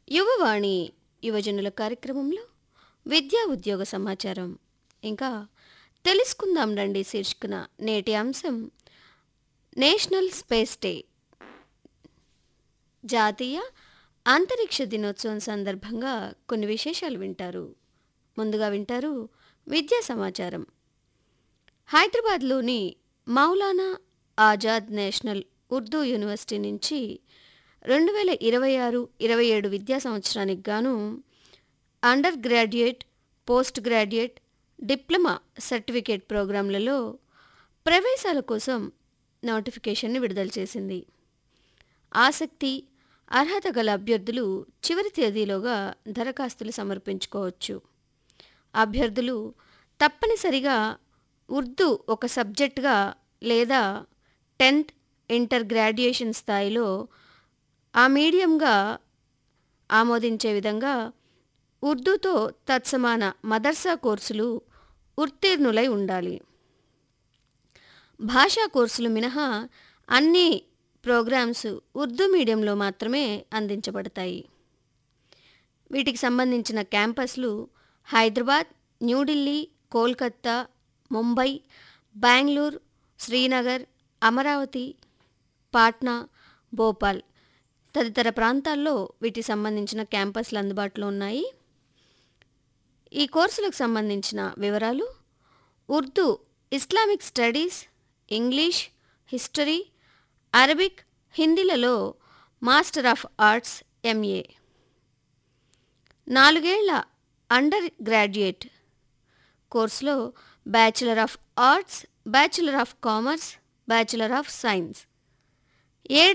యువవాణి యువజనుల కార్యక్రమంలో విద్యా ఉద్యోగ సమాచారం ఇంకా తెలుసుకుందాం రండి శీర్షికన నేటి అంశం నేషనల్ స్పేస్ డే జాతీయ అంతరిక్ష దినోత్సవం సందర్భంగా కొన్ని విశేషాలు వింటారు ముందుగా వింటారు విద్యా సమాచారం హైదరాబాద్లోని మౌలానా ఆజాద్ నేషనల్ ఉర్దూ యూనివర్సిటీ నుంచి రెండు వేల ఇరవై ఆరు ఇరవై ఏడు విద్యా సంవత్సరానికి గాను undergraduate postgraduate diploma certificate ప్రోగ్రాంలలో ప్రవేశాల కోసం నోటిఫికేషన్ని విడుదల చేసింది ఆసక్తి అర్హత గల అభ్యర్థులు చివరి తేదీలోగా దరఖాస్తులు సమర్పించుకోవచ్చు అభ్యర్థులు తప్పనిసరిగా ఉర్దూ ఒక సబ్జెక్టుగా లేదా టెన్త్ ఇంటర్ గ్రాడ్యుయేషన్ స్థాయిలో ఆ మీడియంగా ఆమోదించే విధంగా ఉర్దూతో తత్సమాన మదర్సా కోర్సులు ఉత్తీర్ణులై ఉండాలి భాషా కోర్సులు మినహా అన్ని ప్రోగ్రామ్స్ ఉర్దూ మీడియంలో మాత్రమే అందించబడతాయి వీటికి సంబంధించిన క్యాంపస్లు హైదరాబాద్ న్యూఢిల్లీ కోల్కత్తా ముంబై బెంగళూరు శ్రీనగర్ అమరావతి పాట్నా భోపాల్ తదితర ప్రాంతాల్లో వీటికి సంబంధించిన క్యాంపస్లు అందుబాటులో ఉన్నాయి ఈ కోర్సులకు సంబంధించిన వివరాలు Urdu Islamic studies English history Arabic హిందీలలో మాస్టర్ ఆఫ్ ఆర్ట్స్ ఎంఏ నాలుగేళ్ల అండర్ గ్రాడ్యుయేట్ కోర్సులో bachelor of arts bachelor of commerce bachelor of science ఏడు